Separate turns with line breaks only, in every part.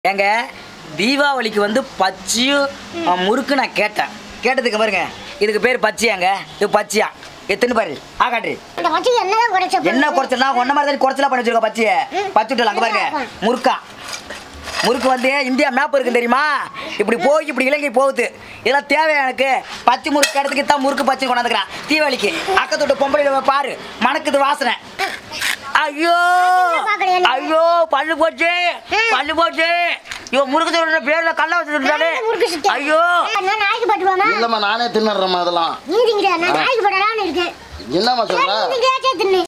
ஏங்க தீபாவளிக்கு வந்து பச்சியும் அஹ், முறுக்கு நான் கேட்டேன் கேட்டதுக்கு பாருங்க இதுக்கு பேர் பச்சியாங்க இது பச்சியா எத்தனை பாரு ஆ காட்டு
இந்த வச்சு என்னதான் குறைச்ச
என்ன குறைச்சல் நான் ஒன்ன மாதிரி தான் குறைச்சலா பண்ணி வச்சிருக்க பச்சியை பச்சு விட்டு அங்க பாருங்க முறுக்கா முறுக்கு வந்து இந்தியா மேப் இருக்கு தெரியுமா இப்படி போய் இப்படி இலங்கை போகுது இதெல்லாம் தேவை எனக்கு பச்சை முறுக்கு இடத்துக்கு தான் முறுக்கு பச்சை கொண்டாந்துக்கிறான் தீபாவளிக்கு அக்கத்தோட்ட பொம்பளை பாரு மணக்குது வாசனை ஐயோ ஐயோ பல்லு போச்சு பல்லு போச்சு ஐயோ முறுக்கு சொல்ற பேர்ல கல்ல வச்சுட்டாலே
முறுக்கு சுட்டு.
ஐயோ
நான் நாய்க்கு போட்டுவாமா
இல்லம்மா நானே தின்னுறேம்மா அதெல்லாம்
நீ திங்கிற நான் நாய்க்கு போடலாம்னு இருக்கேன்
என்னம்மா சொல்ற
நீ திங்கிறாச்சே தின்னு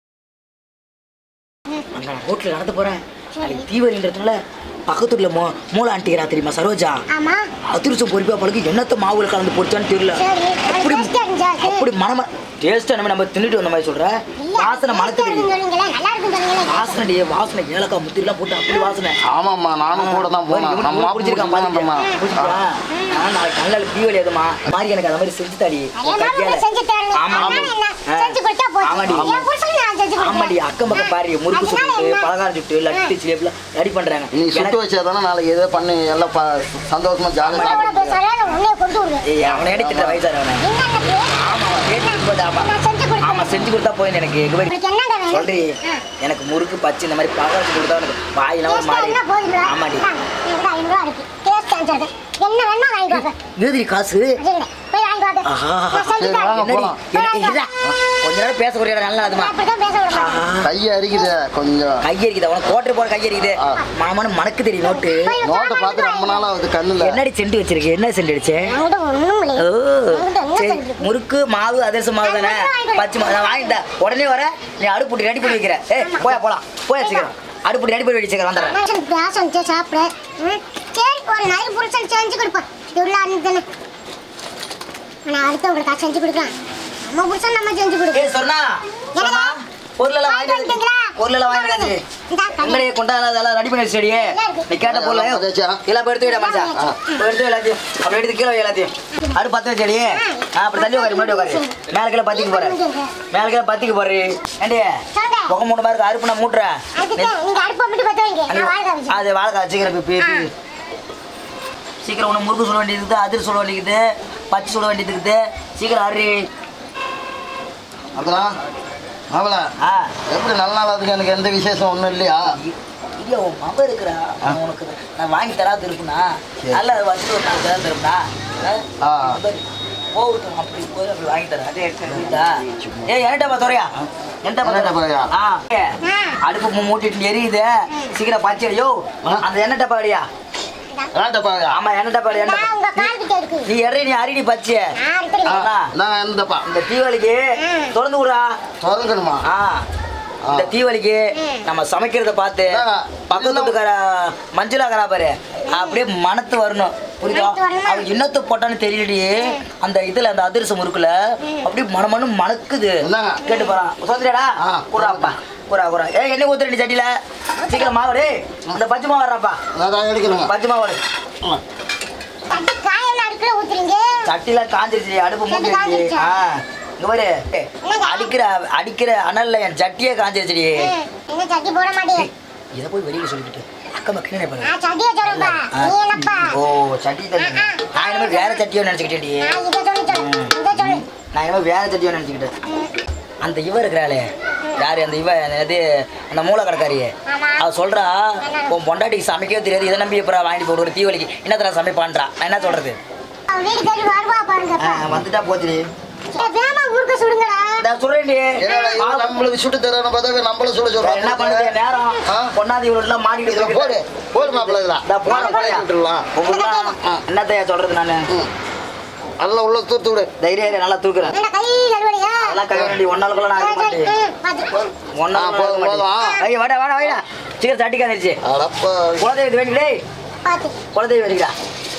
நான் ரோட்ல நடந்து போறேன் நாளைக்கு தீபாவளின்றதுனால பக்கத்துல மூ மூளை ஆண்டிக்கிறா தெரியுமா சரோஜா
ஆமா
அதிர்ஷ்டம் பொறுப்பா பழகு என்னத்த மாவுல கலந்து பொறிச்சான்னு தெரியல
சரி
அப்படி
டேஸ்டா இருந்துச்சா சரி.
அப்படி மனம டேஸ்டா நம்ம நம்ம தின்னுட்டு வந்த மாதிரி சொல்ற
இல்ல,
வாசனை மணக்கு
taste ஆ இருக்குன்னு
தெரியும்
சொன்னீங்களே, நல்லா இருக்குன்னு சொன்னீங்களே.
வாசனை டே, வாசனை ஏலக்காய் முத்திரிலாம் போட்டு அப்படி வாசனை
ஆமாம்மா நானும் கூட தான் போனேன்
இவனுக்கு
நம்ம
பிடிச்சிருக்கான்
பிடிச்சிருக்கான்
பாத்துக்கியா? பிடிச்சிருக்கா? நான் நாளைக்கு நல்ல தீபாவளி அதுமா மாதிரி எனக்கு அந்த மாதிரி செஞ்சு தாடி
அதே மாதிரி
கையால.
உனக்கு செஞ்சு தரணும்.
ஆமா,
அதனால
ஆமா.
என்ன?
ஆ.
செஞ்சு கொடுத்தா போதும்.
ஆமாடி.
என் புருஷனுக்கு நான் செஞ்சு கொடுக்குறேன்.
ஆமாடி அக்கம் பக்கம் பாரு முறுக்கு
அதனால
சுட்டு
என்ன?
பலகாரம் சுட்டு லட்டு சிலேப்ல ரெடி பண்றாங்க
நீ சுட்டு
எனக்கு-
வச்சாதானே நாளைக்கு ஏதோ பண்ணி எல்லாம் ப- சந்தோஷமா ஜாலியாக
உன்னோட
சாப்பிடுங்க
பேசுறாரு, நான் உன்னைய கொண்டு விடுவேன்.
ஏய் அவனை எடுத்துட்ட வயசானவனை
என்ன அந்த பேர்?
ஆமா அவன் பேசிட்டு போது ஆமா
நான் செஞ்சு கொடுக்குறேன்.
ஆமா செஞ்சு கொடுத்தா போதும் எனக்கு எங்க போய்
உனக்கு என்னங்க வேணும்?
சொல்றி
ஆ.
எனக்கு முறுக்கு பச்சை இந்த மாதிரி பலகாரம் சுட்டு கொடுத்தா எனக்கு வாயெல்லாம் ஒரு
டேஸ்டா
மாதிரி
இருந்தா போதுங்களா?
ஆமாடி
இந்தாங்க, என்கிட்ட ஐநூறு ரூபா இருக்கு. டேஸ்டா இருந்துச்சு. என்ன வேணுமோ வாங்கிக்கோங்க.
ஏதிரி காசு
வச்சுருங்க. போய் வாங்கிக்கோங்க.
ஆஹா.
நான் செஞ்சு
சரி,
தரேன்.
வாங்க.
என்னடி
போலாம்.
எனக்கு இல்ல கொஞ்ச நேரம் பேச கூடிய நல்லா அதுமா
நான் அப்படித்தான் பேச விட மாட்டேன்.
கையை அரிக்குது கொஞ்சம்
கையரிக்குது அவன கோட்டை போட கையரிக்குது
ஆ.
மாமனு மணக்கு தெரியும் நோட்டு
போய்
நோட்டை பார்த்து ரொம்ப நாள் ஆகுது கண்ணுல
என்னடி செண்டு வச்சிருக்கு என்ன செண்டு அடிச்சே
என்கிட்ட ஒண்ணும் இல்லையே.
ஓ
என்கிட்ட என்ன
சரி
செஞ்சு?
முறுக்கு மாவு அதிரசம் மாவு தானே பச்சை மாவு நான் வாங்கிட்டேன் உடனே வர நீ அடுப்பு ரெடி பண்ணி வைக்கிற ஏய் போயா போலாம் போயா சீக்கிரம் அடுப்பு ரெடி பண்ணி வச்சுக்கிறேன் வந்துடுறேன்
மனுஷனுக்கு பேச வந்துச்சு சாப்பிட ம், சரி ஒரு நாளைக்கு புருஷன் செஞ்சு கொடுப்பேன் இவ்வளோ தானே நான் அடுத்தவங்களுக்கு செஞ்சு கொடுக்குறேன் நம்ம புருஷன் நம்ம செஞ்சு கொடுக்குறோம்
ஏய் சொன்னா சொன்னா பொருளெல்லாம் வாங்கிட்டு வந்து
வாங்கிட்டீங்களா?
பொருளெல்லாம் வாங்கிட்டு வந்து
இந்தா, கண்ணு.
எங்கடைய கொண்டா அதெல்லாம் ரெடி பண்ணி வச்சிடியே நீ கேட்ட பொருள்
எல்லாம் பார்த்தாச்சா?
எல்லாம் போய் எடுத்து விட மச்சான்
ஆ.
போய் எடுத்து வை எல்லாத்தையும் அப்படி எடுத்து கீழே வை எல்லாத்தையும் அடு பத்து வச்சடியே ஆ அப்படி தள்ளி உட்காரு முன்னாடி உட்காரு மேல கீழே பத்திக்கு போறேன் மேல கீழே பத்திக்கு போறே ஏண்டி
சொல்லுங்க.
புகை மூணு மாதிரி இருக்கு அறுப்பு நான் மூட்டுறேன்
அதுக்கு நீங்க அடுப்பை மட்டும் பத்த வைங்க நான் வாழ்க்கை வச்சு
அது வாழைக்காய் வச்சுக்கிறேன் இப்போ இப்போ சீக்கிரம் ஒன்று முறுக்கு சுட வேண்டியது இருக்குது அதிர் சுட வேண்டியது பச்சை சுட வேண்டியது இருக்குது சீக்கிரம் அரி
அப்புறம் அவள
ஆ
எப்படி நல்ல நாள் அதுக்கு எனக்கு எந்த விசேஷம் ஒன்றும் இல்லையா
இல்லையா உன் மக இருக்கிறா நான் உனக்கு நான் வாங்கி தராது இருக்குண்ணா
சரி.
நல்லா வச்சு ஒரு நாலு தரம் தரும்ண்ணா
ஆ.
போகட்டும் அப்படி போய் அப்படி வாங்கி தரேன் அதே புரியுதா ஏய் என்னட்டா துறையா
என்னட்டா பாறையா?
ஆ ஏ, அடுப்பு மூ- மூட்டிட்டு எரியுது சீக்கிரம் பச்சை யோ
ஆ.
அந்த எண்ணெய் டப்பாடியா
ஏன்டா பாறையா
ஆமா எண்ணெய் டப்பாடி எண்ணெய்
நான் உங்க கால்கிட்ட இருக்கு
நீ எறி நீ அரிடி பச்சை
நான் இருக்கிறேன்
ஆ.
நான் என்னப்பா
இந்த தீபாவளிக்கு திறந்து விடுறா
திறந்துக்கணுமா
ஆ இந்த தீபாவளிக்கு நம்ம சமைக்கிறத பார்த்து
ஆ.
பக்கத்து வீட்டுக்கார மஞ்சளாக்கறா பாரு அப்படியே மனத்து வரணும் புரியுதா
மணத்து வரணுமா?
அவன் இன்னத்து போட்டான்னு தெரியலடி அந்த இதுல அந்த அதிரசம் இருக்குல்ல அப்படியே மனமனு மணக்குது
இந்தாங்க.
கேட்டு போறான் சொல்றியாடா
ஆ.
குறாப்பா குறா குறா ஏ எண்ணெய் ஊத்துறடி சட்டியில சீக்கிரம் மாவு டேய் இந்த பச்சை மாவு வர்றாப்பா
அதான் எடுக்கணுங்க
பச்சை மாவு
ஆ.
தட்டு காயெல்லாம் அடுக்கல ஊத்துறீங்க
சட்டில காஞ்சிருச்சு அடுப்பு
சட்டி
மூஞ்சிருச்சு
காஞ்சிருச்சா?
ஆ இங்க பாரு அடிக்கிற அடிக்கிற அனல்ல என் சட்டியே காஞ்சிருச்சுடி
ம், என்ன சட்டி போட மாட்டேன்
ஏய், இதை போய் வெளியில சொல்லிக்கிட்டு அக்கம் பக்கம் என்ன நினைப்பாங்க?
நான் சட்டியை சொல்றேன்ப்பா
ஆ,
நீ என்னப்பா
ஓ சட்டி தான்
ஆ, ஆ.
நான் இனிமேல் வேற சட்டியோ நினைச்சுக்கிட்டேன்டி
நான் இதை சொல்லி சொல்லு இதை சொல்லு
நான் இனிமேல் வேற சட்டியோ நினைச்சுக்கிட்டேன் அந்த இவ இருக்கிறாளே யாரு அந்த இவ அந்த இது அந்த மூல கடைக்காரி
ஆமா.
அவ சொல்றா உன் பொண்டாட்டிக்கு சமைக்கவே தெரியாது இதை நம்பி எப்பறம் வாங்கிட்டு போடுற தீபாவளிக்கு என்னத்தர சமைப்பான்றா நான் என்ன சொல்றது
அவன் வீடு தேடி வருவா
ஆ,
பாருங்கப்பா
வந்துட்டா போச்சுடி
ஏய், வேகமா ஊருக்கு சுடுங்கடா
நான் சொல்றேன்டி
என்னடா இவன் நம்மளுக்கு சுட்டு தரணும் பார்த்தா நம்மள சுட
வேற என்ன பண்ணுது
சொல்றான்
நேரம்
ஆ?
பொண்ணாதி இவ்வளோ எல்லாம் மாட்டிட்டு
இதுல போடு போடு மாப்பிள்ள இதுல
இதா போற போறயா
விட்டுடலாம்
உங்களுக்கு என்னத்தையா சொல்றது நானு
ம். நல்லா உள்ள தூத்து விடு
தைரியம் இரு, நல்லா தூக்குறேன்
என்ன கை கழுவலையா
அதெல்லாம் கை வேண்டி ஒன்னாளுக்குள்ள நான் இருக்க மாட்டேன்
ம், பாத்து.
ஒன்னா
ஆ, போதும், போதும், ஆ.
ஐயா வாடா வாடா வாடா சீக்கிரம் தட்டிக்காதிருச்சு
அடப்பா
குலதெய்வத்து வேண்டிக்கிட்டே
பாத்து.
குலதெய்வம் வேண்டிக்கிறா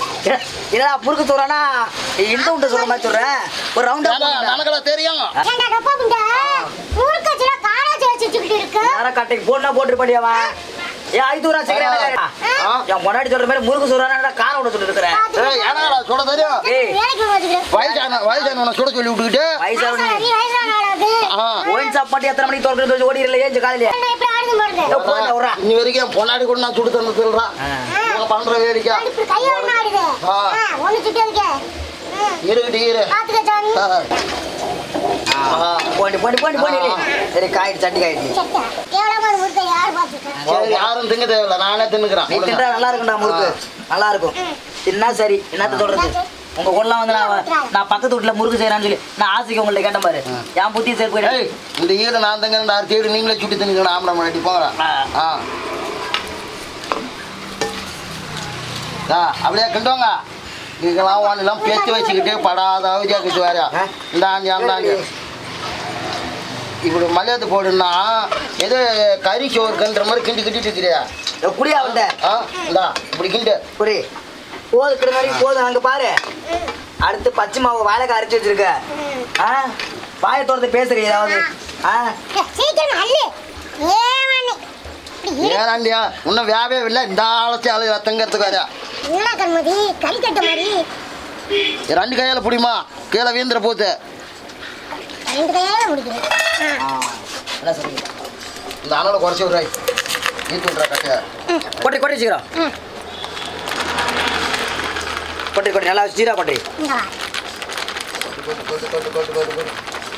இதா முறுக்கு சொல்றானா இந்த உண்டை சொல்ற மாதிரி சொல்றேன் ஒரு ரவுண்டா
நமக்கு தெரியும்
ஏன்டா டப்பா புண்டை? ஊருக்கு வச்சுனா காராச்சி வச்சு வச்சுக்கிட்டு இருக்கு.
யார கட்டைக்கு போனா போட்டுருப்படியாவா ஏன் ஐதூரா சீக்கிரம்
ஆ.
என் முன்னாடி சொல்ற மாதிரி முறுக்கு சொல்றானா கார விட சொல்லிட்டு இருக்கிறேன்
பாத்து.
ஏய், ஏன்டா சுட தெரியும்
ஏய்
வேலைக்கு போக வச்சுக்கிறேன்.
வயசான வயசானவனை சுட சொல்லி விட்டுக்கிட்டு
வயசான
வயசான நீ வயசான ஆளாது.
ஆ
ஒயின் சாப்பாட்டு எத்தனை மணிக்கு திறக்கிறது ஓடி இல்லை ஏஞ்சு காலையில
என்ன இப்படி ஆடுது எதுவும் போடுறது
ஏய், போடா, விட்றா.
இன்னி வரைக்கும் என் பொன்னாடி கூட நான் சுடு தந்து சொல்றான்
ஆ.
இவங்க பண்ற வேடிக்கை
இப்படி கையை ஒண்ணு ஆடுது
ஆ.
ஆ, ஒண்ணு சுட்டி வைக்க ம்,
இருக்கட்டு இரு
பாத்துக்க சாமி
ஆ. ஆ.
போண்டி போண்டி போண்டி போண்டி சரி காயிடுச்சு சட்டி காயிடுச்சு
சட்டை கேவலமா முறுக்க யார் பாத்துக்க
சரி யாரும் திங்க தேவையில்ல நானே தின்னுக்கிறேன்
நீ தின்றா நல்லா இருக்கும்டா முறுக்கு நல்லா இருக்கும் தின்னா சரி என்னத்த சொல்றது உங்க ஊர்லாம் வந்து நான் நான் பக்கத்து வீட்டுல முறுக்கு செய்யறான்னு சொல்லி நான் ஆசைக்கு உங்கள்ட்ட கேட்டேன் பாரு என் புத்தி சரி
ஏய்,
போயிடு
இந்த ஈர நான் தங்க இந்த அரிசி ஈடு நீங்களே சுட்டி தின்னுக்கணும் ஆம்பளை முன்னாடி போங்கடா
ஆ.
ஆ ஆ, அப்படியே கிண்டோங்க நீங்களாம் ஒன்னெல்லாம் பேச்சு வச்சுக்கிட்டு படாத அவதியாக்கிட்டு வேற
ஆ.
இந்தாண்டி அந்தாண்டி இப்படி மலையாத்து போடுன்னா எது கறி சோறுக்குன்ற மாதிரி கிண்டி கிண்டிட்டு இருக்கிறியா
குடியா வந்த
ஆ இந்தா இப்படி கிண்டு
புரி போது கிட்ட வரைக்கும் போதும் அங்க பாரு அடுத்து பச்சை மாவு வாழைக்காய் அரைச்சு வச்சிருக்க ஆ வாயை திறந்து பேசுறீ ஏதாவது ஆ
சீக்கிரம் அள்ளு ஏமானே இப்படி இரு.
ஏனாண்டியா இன்னும் வியாபே இல்லை இந்த ஆளச்சி ஆளு ரத்தங்கிறதுக்கு வேற
என்ன கண்மதி கறிக்கட்டு மாதிரி
ரெண்டு கையால பிடிமா கீழே வீந்துற போத்து
ரெண்டு கையால முடிக்கிறேன் ஆ.
ஆ, என்ன சொல்றீங்க
இந்த அனலை குறைச்சி விட்றாய் ஈத்து விட்றா கட்டையா
கொட்டி கொட்டி வச்சுக்கிறோம்
ம்,
கொட்டி கொட்டி நல்லா சீரா கொட்டி
இங்க வா.
கொட்டு கொட்டு கொட்டு கொட்டு கொட்டு கொட்டு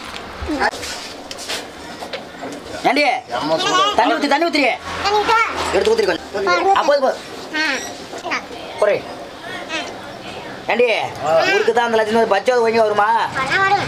ஏண்டி
அம்மா சூடா
தண்ணி ஊற்றி தண்ணி ஊற்றியே
தண்ணி விட்டா?
எடுத்து ஊற்றிருக்கோம் அப்போது போ
ஆ, இந்தா.
போறே ஏண்டி ஊருக்கு தான் அந்த லட்சம் பச்சை வாங்கி வருமா
அதெல்லாம் வரும்.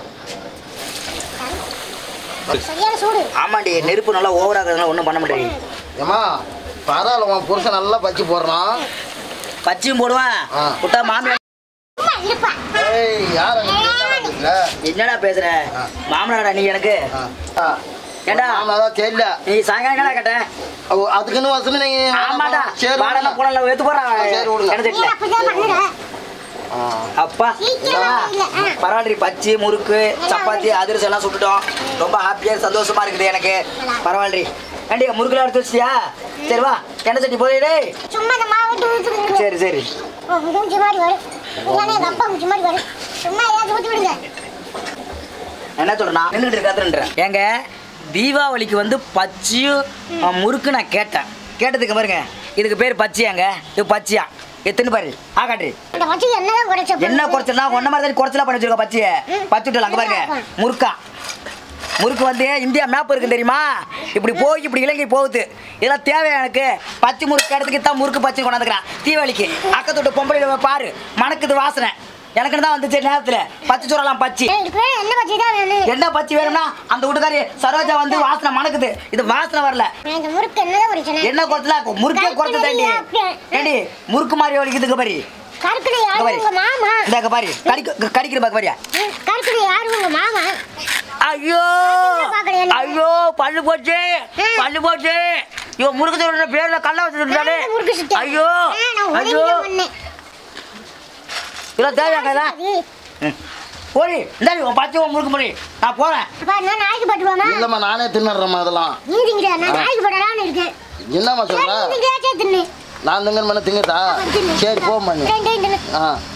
சரியான சூடு
ஆமாண்டி நெருப்பு நல்லா ஓவரா இருக்கிறதுனால ஒன்றும் பண்ண முடியாது
ஏம்மா பரவாயில்ல உன் புருஷன் நல்லா பச்சி போடுறான்
பச்சையும் போடுவேன்
ஆ.
விட்டா மாமியார்
சும்மா இருப்பா
ஏய் யார் அங்க பேசுறாங்க?
என்னடா பேசுற
ஆ.
மாமனாடா நீ எனக்கு
ஆ. ஆ.
ஏண்டா?
ஆமா, அதான் தெரியல
நீ சாயங்காலம் என்னடா கேட்ட
அவ- அதுக்குன்னு வசனம் நீங்க
ஆமாடா
சரி
வாடகை போன எடுத்து போறான்
சரி, விடுங்க.
என்ன
நீ
தெரியல
அப்படிதான் பண்ணுற
ஆ.
அப்பா
சீக்கிரமா இல்ல, ஆ.
பரவாயில்ல பச்சி முறுக்கு சப்பாத்தி அதிரசம் எல்லாம் சுட்டுட்டோம் ரொம்ப ஹாப்பியா சந்தோஷமா இருக்குது எனக்கு பரவாயில்ல ஏண்டி முறுக்குலாம் எடுத்து வச்சியா சரி வா எண்ணெய் சட்டி போயிடு
சும்மா இந்த மாவு விட்டு ஊத்துறீங்க
சரி சரி
மூஞ்சி மாதிரி வரும் இல்லைன்னா எங்க அப்பா மூஞ்சி மாதிரி வரும் சும்மா ஏதாவது ஊத்தி விடுங்க
என்ன சொல்றேன் நான் நின்றுட்டு இருக்காதுன்றேன் ஏங்க தீபாவளிக்கு வந்து பச்சியும் அஹ், முறுக்கு நான் கேட்டேன் கேட்டதுக்கு பாருங்க இதுக்கு பேர் பச்சியாங்க இது பச்சியா எத்தனை பாரு ஆ காட்டு
இந்த வச்சு என்னதான் குறைச்ச
என்ன குறைச்சல்னா ஒன்ன மாதிரி தான் குறைச்சலா பண்ணி வச்சிருக்க பச்சியை பச்சை விட்டு அங்க பாருங்க முறுக்கா முறுக்கு வந்து இந்தியா மேப் இருக்கு தெரியுமா இப்படி போய் இப்படி இலங்கை போகுது இதெல்லாம் தேவை எனக்கு பச்சை முறுக்கு இடத்துக்கு தான் முறுக்கு பச்சை கொண்டாந்துக்கிறான் தீபாவளிக்கு அக்கத்தோட்ட பொம்பளை பாரு மணக்குது வாசனை எனக்கு தான் வந்துச்சு நேரத்துல பச்சை சோறலாம் பச்சி
இதுக்கு வேணும் என்ன பச்சி தான் வேணும்
என்ன பச்சி வேணும்னா அந்த வீட்டுக்காரி சரோஜா வந்து வாசனை மணக்குது இது வாசனை வரல
நான் இந்த முறுக்கு என்னதான் பிரச்சனை
என்ன குறைச்சலா முறுக்கே குறைச்சல் தாண்டி ஏண்டி முறுக்கு மாதிரி வலிக்குதுங்க பாரு
கருக்குடி
இங்க
யாரு
பாரு
உங்க மாமா
இந்த பாரு கடிக்க கடிக்கிற பாக்க பாரியா
ம், கருக்குடி யாரு உங்க மாமா
ஐயோ
பாக்குறேன் என்ன?
ஐயோ பல்லு போச்சு
ம்.
பல்லு போச்சு இவன் முறுக்கு சொல்ற பேர்ல கல்ல வச்சுட்டாலே
நான் முறுக்கு சுட்டேன்.
ஐயோ
ஆ, நான் உதவி
ஐயோ
தான் பண்ணேன்.
இதெல்லாம் தேவையா கையில
அது,
போடி இந்த உன் பச்சை உன் முறுக்கு போடி நான் போறேன்
அப்பா நான் நாய்க்கு போட்டுருவாமா
இல்லம்மா நானே தின்னுறேம்மா அதெல்லாம்
நீ திங்கிற நான் நாய்க்கு போடலாம்னு இருக்கேன்
என்னம்மா
சரி,
சொல்ற
நீ திங்கிறாச்சே தின்னு
நான் திங்கன்னு பண்ண திங்கட்டா
அப்ப தின்னு.
சரி போம்மா நீ
ரெண்டு ரெண்டு
ஆ